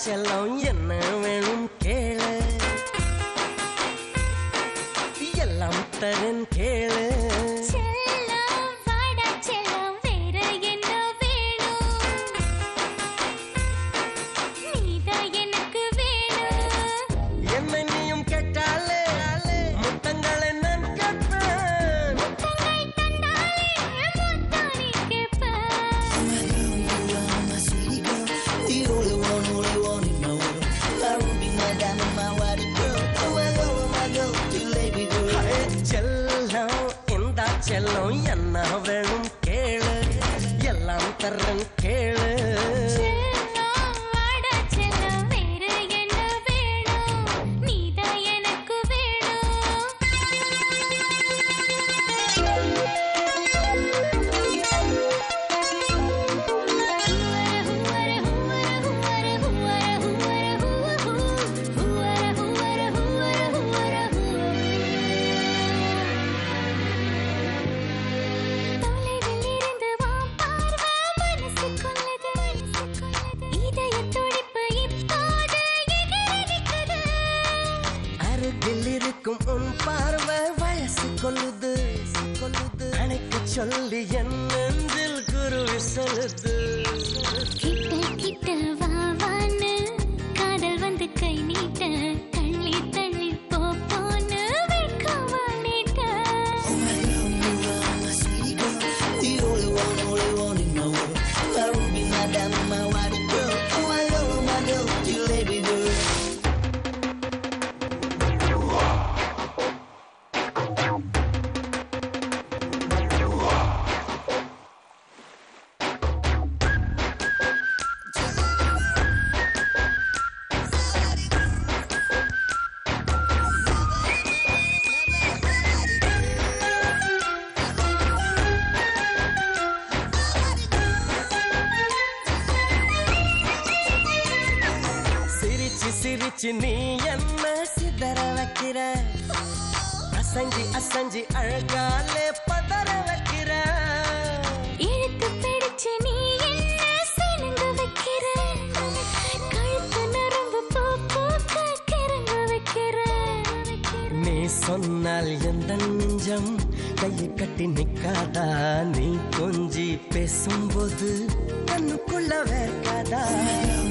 செல்லம் என்ன வேணும் கேளு எல்லாம் தரேன் கேளு செல்லம் வாடா செல்லம் வேற என்ன வேணும் நீதான் எனக்கு வேணும் என்னை நீயும் கேட்டாலே முத்தங்களை நான் கேட்பேன் முத்தங்கள் தந்தாலே முத்தம் நீ கேட்ப my sweetie girl, the only one, only one in my world. My ruby, my diamond, my white girl. Oh, I love my girl, the lady girl. ஹே, செல்லம் இந்த செல்லம் என்ன வேணும் கேளு எல்லாம் தரேன் கேளு செல்லம் வாடா செல்லம் வேற என்ன வேணும் நீதான் எனக்கு தொலைவில் இருந்து வா பார்வை மனசு கொள்ளது இதயத் துடிப்பு இப்போது எகிரடிக்குது அருகில் இருக்கும் உன் பார்வை வயசு கொள்ளுது கொள்ளுது அணைக்கு சொல்லி என் நெஞ்சில் குருவி சொல்லுது கிட்ட கிட்ட வா வான்னு காதல் வந்து கை நீட்ட தள்ளி தள்ளி போ போன்னு வெட்கமா நீட்ட Oh, my girl, you are my sweetie girl, the only one, only one in my world. My ruby, my diamond, my white girl. Oh, I love my girl, the lady girl. சிரிச்சு சிரிச்சு நீ என்ன சிதற வைக்கிற அசஞ்சி அசஞ்சி அழகாலே பதற வைக்கிற இழுத்து பிடிச்சு நீ என்ன சினுங்க வைக்கிற கழுத்து நரம்பு பூ பூக்க கிறங்க வைக்கிற நீ சொன்னால் எந்த நெஞ்சம் கையை கட்டி நிக்காதா நீ கொஞ்சி பேசும்போது கண்ணுக்குள்ள வேர்க்காதா